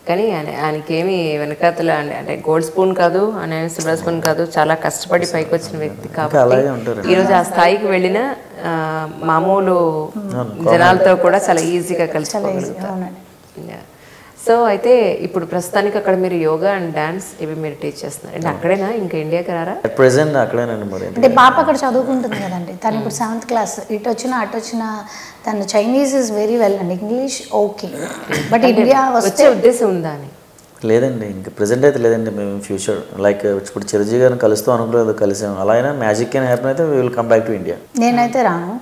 కానీ ఆయన ఆయనకేమి వెనకాతల అంటే- అంటే గోల్డ్ స్పూన్ కాదు ఆయన సిల్వర్ స్పూన్ కాదు చాలా కష్టపడి పైకి వచ్చిన వ్యక్తి కాబట్టి అలాగే ఉంటారు ఈరోజు ఆ స్థాయికి వెళ్ళిన ఆ, మామూలు జనాలతో కూడా చాలా ఈజీగా కలిసిపోగలుగుతారు అవునండి సో అయితే ఇప్పుడు ప్రస్తుతానికి అక్కడ మీరు యోగా అండ్ డాన్స్ ఇవి మీరు టీచ్ చేస్తున్నారు అంటే అక్కడేనా ఇంకా ఇండియాకి రారా అట్ ప్రెసెంట్ అక్కడేనండి మరి అంటే పాప అక్కడ చదువుకుంటుంది కదండి తను ఇప్పుడు సెవెంత్ క్లాస్ ఇటు వచ్చిన అటు వచ్చిన తను చైనీస్ ఇస్ వెరీ వెల్ అండి ఇంగ్లీష్ ఓకే బట్ ఇండియా వస్తే వచ్చే ఉద్దేశం ఉందా అని లేదండి ఇంకా ప్రెసెంట్ అయితే లేదండి మేము ఫ్యూచర్ లైక్ ఇప్పుడు చిరంజీవి గారిని కలుస్తూ అనుకోలేదు కలిసాం అలా అయినా మ్యాజిక్ అని హ్యాపీ అయితే will come back to India నేనైతే రాను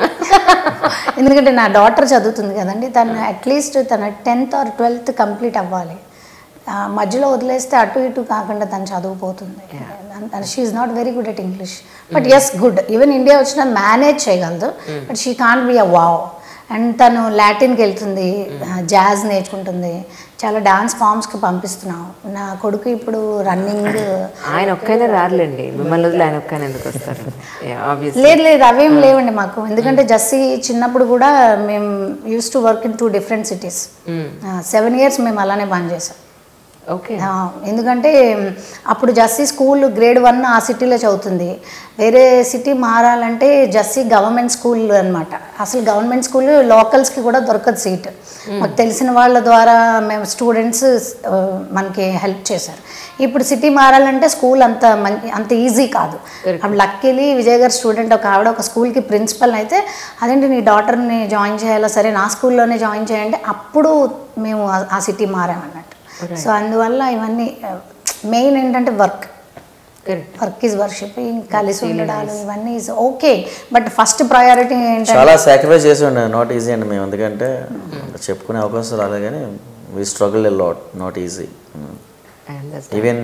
ఎందుకంటే నా డాటర్ చదువుతుంది కదండి తను అట్లీస్ట్ తన టెన్త్ ఆర్ ట్వెల్త్ కంప్లీట్ అవ్వాలి ఆ, మధ్యలో వదిలేస్తే అటు ఇటు కాకుండా తను చదువుపోతుంది she's not very good at English but as good even India వచ్చిన మేనేజ్ చేయగలదు but she can't be uh wow and తను లాటిన్కి వెళ్తుంది జాజ్ నేర్చుకుంటుంది చాలా డాన్స్ ఫామ్స్కి పంపిస్తున్నాం నా కొడుకు ఇప్పుడు రన్నింగ్ ఆయన ఒక్కైనా రారులేండి మిమ్మల్ని వదిలి ఆయన ఒక్కైనా ఎందుకు వస్తారు ఆబ్వియస్ లేదు లేదు అవేం లేవండి మాకు ఎందుకంటే జస్సీ చిన్నప్పుడు కూడా మేము use to work in two different cities seven years మేము అలానే బంద్ చేసాం ఓకే ఆ, ఎందుకంటే మ్, అప్పుడు జస్సీ స్కూల్ గ్రేడ్ వన్ ఆ సిటీలో చదువుతుంది వేరే సిటీ మారాలంటే జస్సీ గవర్నమెంట్ స్కూల్ అన్నమాట అసలు గవర్నమెంట్ స్కూల్ లోకల్స్కి కూడా దొరకదు సీట్ మాకు తెలిసిన వాళ్ళ ద్వారా మేము స్టూడెంట్స్ మనకి హెల్ప్ చేశారు ఇప్పుడు సిటీ మారాలంటే స్కూల్ అంత మంచి అంత ఈజీ కాదు అప్పుడు లక్కీలీ విజయ్ గారు స్టూడెంట్ ఒక ఆవిడ ఒక స్కూల్కి ప్రిన్సిపల్ అయితే అదేంటి నీ డాటర్ని జాయిన్ చేయాలా సరే నా స్కూల్లోనే జాయిన్ చేయండి అప్పుడు మేము ఆ- ఆ సిటీ మారామన్నట్టు సో అందువల్ల ఇవన్నీ మెయిన్ ఏంటంటే work correct work is worship కలిసి ఉండడాలు ఇవన్నీ is okay but first priority ఏంటంటే చాలా సాక్రిఫైస్ చేసి ఉండే నాట్ ఈజీ అండి మేము ఎందుకంటే చెప్పుకునే అవకాశం రాలేదు కానీ we struggle a lot not easy even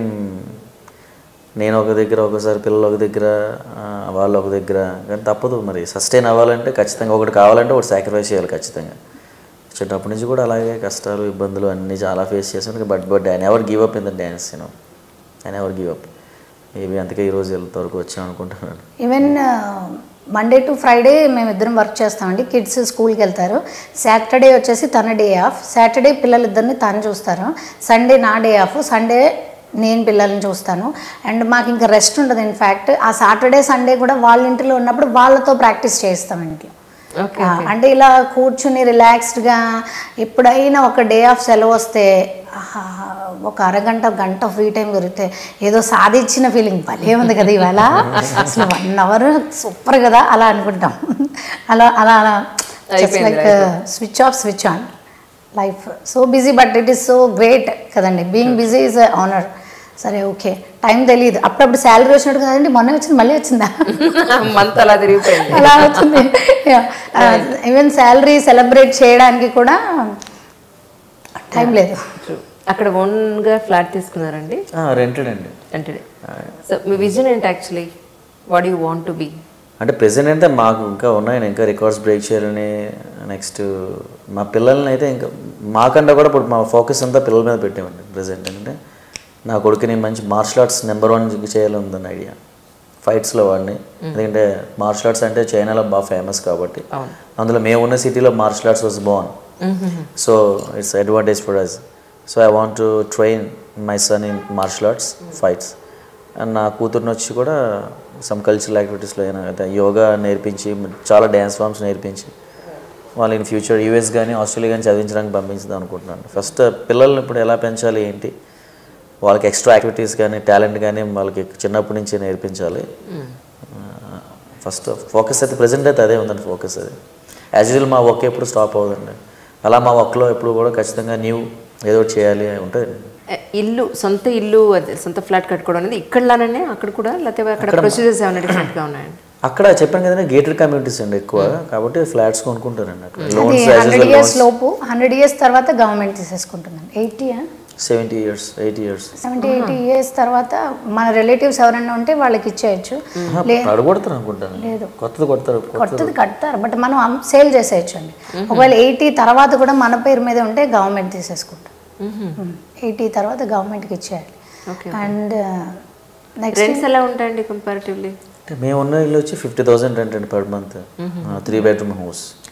నేను ఒక దగ్గర ఒకసారి పిల్లలు ఒక దగ్గర ఆ, వాళ్ళు ఒక దగ్గర కానీ తప్పదు మరి సస్టైన్ అవ్వాలంటే ఖచ్చితంగా ఒకటి కావాలంటే ఒకటి సాక్రిఫైస్ చేయాలి ఖచ్చితంగా చిన్నప్పటి నుంచి కూడా అలాగే కష్టాలు ఇబ్బందులు అన్నీ చాలా ఫేస్ చేశాను but but I never give up in the dance you know I never give up maybe అందుకే ఈరోజు వరకు వచ్చాను అనుకుంటున్నాను ఈవెన్ మండే టు ఫ్రైడే మేము ఇద్దరం వర్క్ చేస్తామండి కిడ్స్ స్కూల్కి వెళ్తారు సాటర్డే వచ్చేసి తన డే ఆఫ్ సాటర్డే పిల్లలిద్దరిని తను చూస్తారు సండే నా డే ఆఫ్ సండే నేను పిల్లల్ని చూస్తాను అండ్ మాకు ఇంకా రెస్ట్ ఉండదు ఇన్ఫ్యాక్ట్ ఆ సాటర్డే సండే కూడా వాళ్ళ ఇంటిలో ఉన్నప్పుడు వాళ్ళతో ప్రాక్టీస్ చేస్తాం ఇంట్లో ఓకే ఆ, అంటే ఇలా కూర్చుని రిలాక్స్డ్గా ఎప్పుడైనా ఒక డే ఆఫ్ సెలవు వస్తే ఆహా, ఒక అరగంట గంట ఫ్రీ టైం దొరికితే ఏదో సాధించిన ఫీలింగ్ భలే ఉంది కదా ఇవాళ అసలు వన్ అవర్ సూపర్ కదా అలా అనుకుంటాం అలా అలా అలా like switch off switch on life so busy but it is so great కదండి బీయింగ్ బిజీ ఈజ్ ఆనర్ సరే ఓకే టైం తెలియదు అప్పుడప్పుడు శాలరీ వచ్చినట్టు కదండి మొన్న వచ్చింది మళ్ళీ వచ్చిందా మంత్ అలా తిరిగిపోయింది అలా వచ్చింది ఈవెన్ శాలరీ సెలబ్రేట్ చేయడానికి కూడా టైం లేదు True. అక్కడ ఓన్ గా ఫ్లాట్ తీసుకున్నారండి రెంటెడ్ అండి అంటే సో మీ విజన్ ఏంటి actually what you want to be అంటే ప్రెసెంట్ అయితే మాకు ఇంకా ఉన్నాయి ఇంకా రికార్డ్స్ బ్రేక్ చేయాలని నెక్స్ట్ మా పిల్లల్ని అయితే ఇంకా మాకంటే కూడా ఇప్పుడు మా ఫోకస్ అంతా పిల్లల మీద పెట్టామండి ప్రెసెంట్ అంటే నా కొడుకుని మంచి మార్షల్ ఆర్ట్స్ నెంబర్ వన్ చేయాలని ఉందని ఐడియా ఫైట్స్లో వాడిని ఎందుకంటే మార్షల్ ఆర్ట్స్ అంటే చైనాలో బాగా ఫేమస్ కాబట్టి అవును. అందులో మేము ఉన్న సిటీలో martial arts was ban so it's advantage for us so I want to train my son in martial arts fights and నా కూతురుని వచ్చి కూడా సమ్ కల్చరల్ యాక్టివిటీస్లో అయినా అయితే యోగా నేర్పించి చాలా డ్యాన్స్ ఫామ్స్ నేర్పించి వాళ్ళు ఇన్ ఫ్యూచర్ యూఎస్ కానీ ఆస్ట్రేలియా కానీ చదివించడానికి పంపించుదాం అనుకుంటున్నాను ఫస్ట్ పిల్లల్ని ఇప్పుడు ఎలా పెంచాలి ఏంటి వాళ్ళకి ఎక్స్ట్రా యాక్టివిటీస్ కానీ టాలెంట్ కానీ వాళ్ళకి చిన్నప్పటి నుంచి నేర్పించాలి ఫస్ట్ ఫోకస్ అయితే ప్రజెంట్ అయితే అదే ఉందండి ఫోకస్ అది యాజ్ యూజువల్ మా వర్క్ ఎప్పుడు స్టాప్ అవ్వదండి అలా మా వర్క్లో ఎప్పుడు కూడా ఖచ్చితంగా న్యూ ఏదో ఒకటి చేయాలి ఉంటుంది ఇల్లు సొంత ఇల్లు అదే సొంత ఫ్లాట్ కట్టుకోవడం అనేది ఇక్కడలానే అక్కడ కూడా లేకపోతే అక్కడ ప్రొసీజర్స్ ఏమైనా different గా ఉన్నాయండి అక్కడ చెప్పాను కదండి గేటెడ్ కమ్యూనిటీస్ అండి ఎక్కువ కాబట్టి ఫ్లాట్స్ కొనుక్కుంటారండి అక్కడ అది లోన్స్ హండ్రెడ్ ఇయర్స్ లోపు హండ్రెడ్ ఇయర్స్ తర్వాత గవర్నమెంట్ తీసేసుకుంటున్నాను eighty seventy years eighty years seventy eighty years తర్వాత మన రిలేటివ్స్ ఎవరైనా ఉంటే వాళ్ళకి ఇచ్చేయచ్చు లే అడగొడతారు అనుకుంటాను కొత్తది కొడతారు కొత్తది కడతారు బట్ మనం సేల్ చేసేయచ్చు అండి ఒకవేళ ఎయిటీ తర్వాత కూడా మన పేరు మీద ఉంటే గవర్నమెంట్ తీసేసుకుంటాం ఎయిటీ తర్వాత గవర్నమెంట్కి ఇచ్చేయాలి Okay, అండ్ నెక్స్ట్ రెంట్స్ ఎలా ఉంటాయండి కంపారిటివ్లీ అంటే మేము ఉన్న ఇల్లు వచ్చి ఫిఫ్టీ థౌసండ్ రెంట్ అండి per month three bedroom house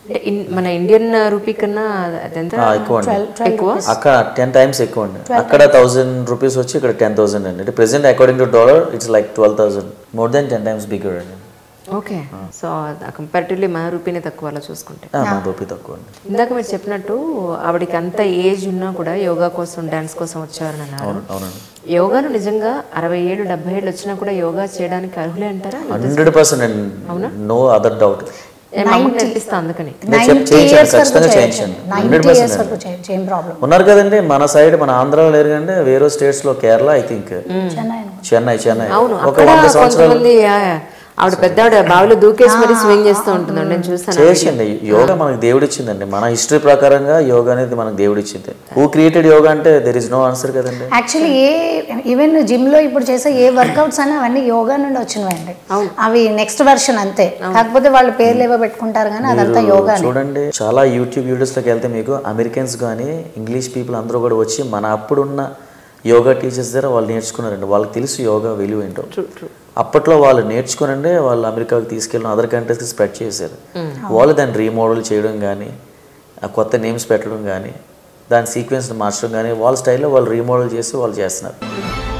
అంటే ఇన్- మన ఇండియన్ రూపీ కన్నా అదెంత ఆ, ఎక్కువ అండి ఎక్కువ అక్కడ టెన్ టైమ్స్ ఎక్కువ అండి అక్కడ థౌసండ్ రూపీస్ వచ్చి ఇక్కడ టెన్ థౌసండ్ అండి అంటే present according to dollar it's like twelve thousand more then ten times bigger అండి ఓకే సో కంపారిటివ్లీ మన రూపీనే తక్కువ అలా చూసుకుంటే ఆ, మన రూపీ తక్కువ అండి ఇందాక మీరు చెప్పినట్టు ఆవిడకి అంత ఏజ్ ఉన్నా కూడా యోగా కోసం డాన్స్ కోసం వచ్చారని అన్నారు అవునండి యోగాను నిజంగా అరవై ఏళ్ళు డెబ్బై ఏళ్ళు వచ్చినా కూడా యోగా చేయడానికి అర్హులే అంటారా హండ్రెడ్ పర్సెంట్ అండి నో అదర్ డౌట్ నేను మా అమ్మకి నేర్పిస్తా అందుకని నేను చెప్ నైన్టీ చేయించండి ఇయర్స్ వరకు ఖచ్చితంగా చేయొచ్చు చేయించండి హండ్రెడ్ నైన్టీ ఇయర్స్ పర్సెంట్ వరకు చేయొచ్చు ఏం ప్రాబ్లం ఉన్నారు కదండి మన సైడ్ మన ఆంధ్రాలో లేరు కంటే వేరే స్టేట్స్ లో కేరళ ఐ థింక్ చెన్నై చెన్నై చెన్నై అవును ఒక అక్కడ వంద సంవత్సరాలు కొంతమంది ఆ, ఆవిడ పెద్ద ఆవిడ బావిలో దూకేసి మరి స్వింగ్ చేస్తూ ఉంటుందండి నేను చూస్తాను చేసండి యోగా మనకు దేవుడు ఇచ్చిందండి మన హిస్టరీ ప్రకారంగా యోగా అనేది మనకు దేవుడు ఇచ్చింది హూ క్రియేటెడ్ యోగా అంటే దెర్ ఇస్ నో ఆన్సర్ కదండి యాక్చువల్లీ ఏ ఈవెన్ జిమ్ లో ఇప్పుడు చేసే ఏ వర్కౌట్స్ అని అవన్నీ యోగా నుండి వచ్చినవండి అవి నెక్స్ట్ వెర్షన్ అంతే కాకపోతే వాళ్ళు పేర్లు ఏవో పెట్టుకుంటారు కానీ అదంతా యోగా చూడండి చాలా యూట్యూబ్ వీడియోస్లోకి వెళ్తే మీకు అమెరికన్స్ కానీ ఇంగ్లీష్ పీపుల్ అందరూ కూడా వచ్చి మన అప్పుడున్న యోగా టీచర్స్ దగ్గర వాళ్ళు నేర్చుకున్నారండి వాళ్ళకి తెలుసు యోగా విలువ ఏంటో అప్పట్లో వాళ్ళు నేర్చుకునండి వాళ్ళు అమెరికాకి తీసుకెళ్ళిన అదర్ కంట్రీస్కి స్ప్రెడ్ చేశారు వాళ్ళు దాన్ని రీమోడల్ చేయడం కానీ ఆ కొత్త నేమ్స్ పెట్టడం కానీ దాని సీక్వెన్స్ మార్చడం కానీ వాళ్ళ స్టైల్లో వాళ్ళు రీమోడల్ చేసి వాళ్ళు చేస్తున్నారు